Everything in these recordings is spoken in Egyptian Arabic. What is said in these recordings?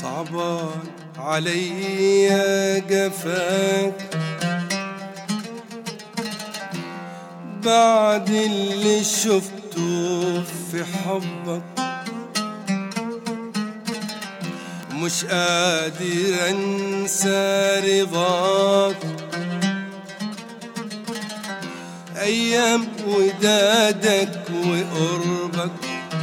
صعبان علي قفاك بعد اللي شفته في حبك مش قادر انسى رضاك ايام ودادك وقربك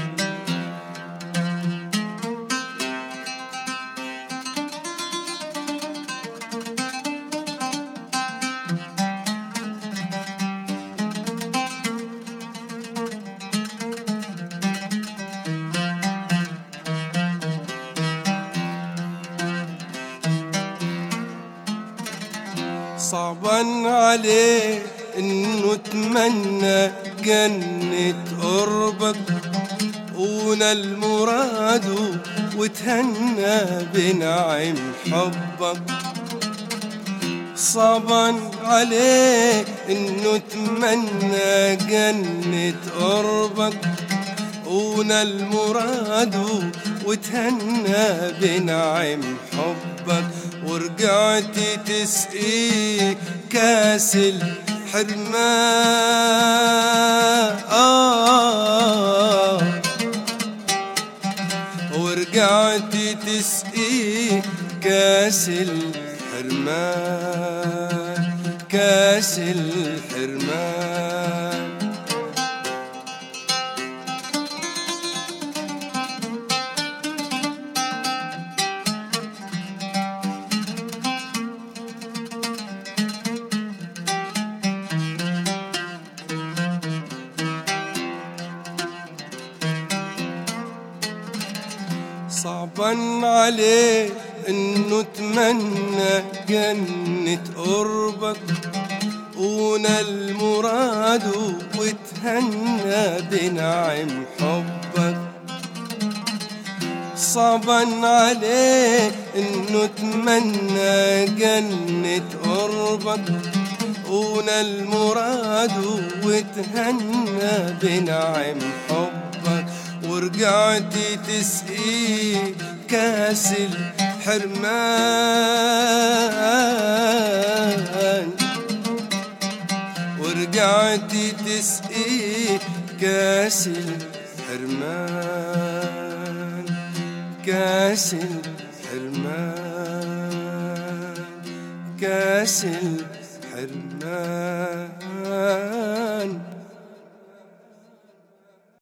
صعبا عليه انه تمنى جنة قربك ونال المراد وتهنى بنعم حبك صعبا عليه انه تمنى جنة قربك ونال المراد وتهنى بنعم حبك ورجعت تسقي كاس الحرمان آه ورجعت تسقي كاس الحرمان كاس الحرمان صعبا عليه انه تمنى جنة قربك ونال المراد وتهنى بنعم حبك صعبا عليه انه تمنى جنة قربك ونال المراد وتهنى بنعم حبك ورجعت تسقي كاس الحرمان ورجعت تسقي كاس الحرمان كاس الحرمان كاس الحرمان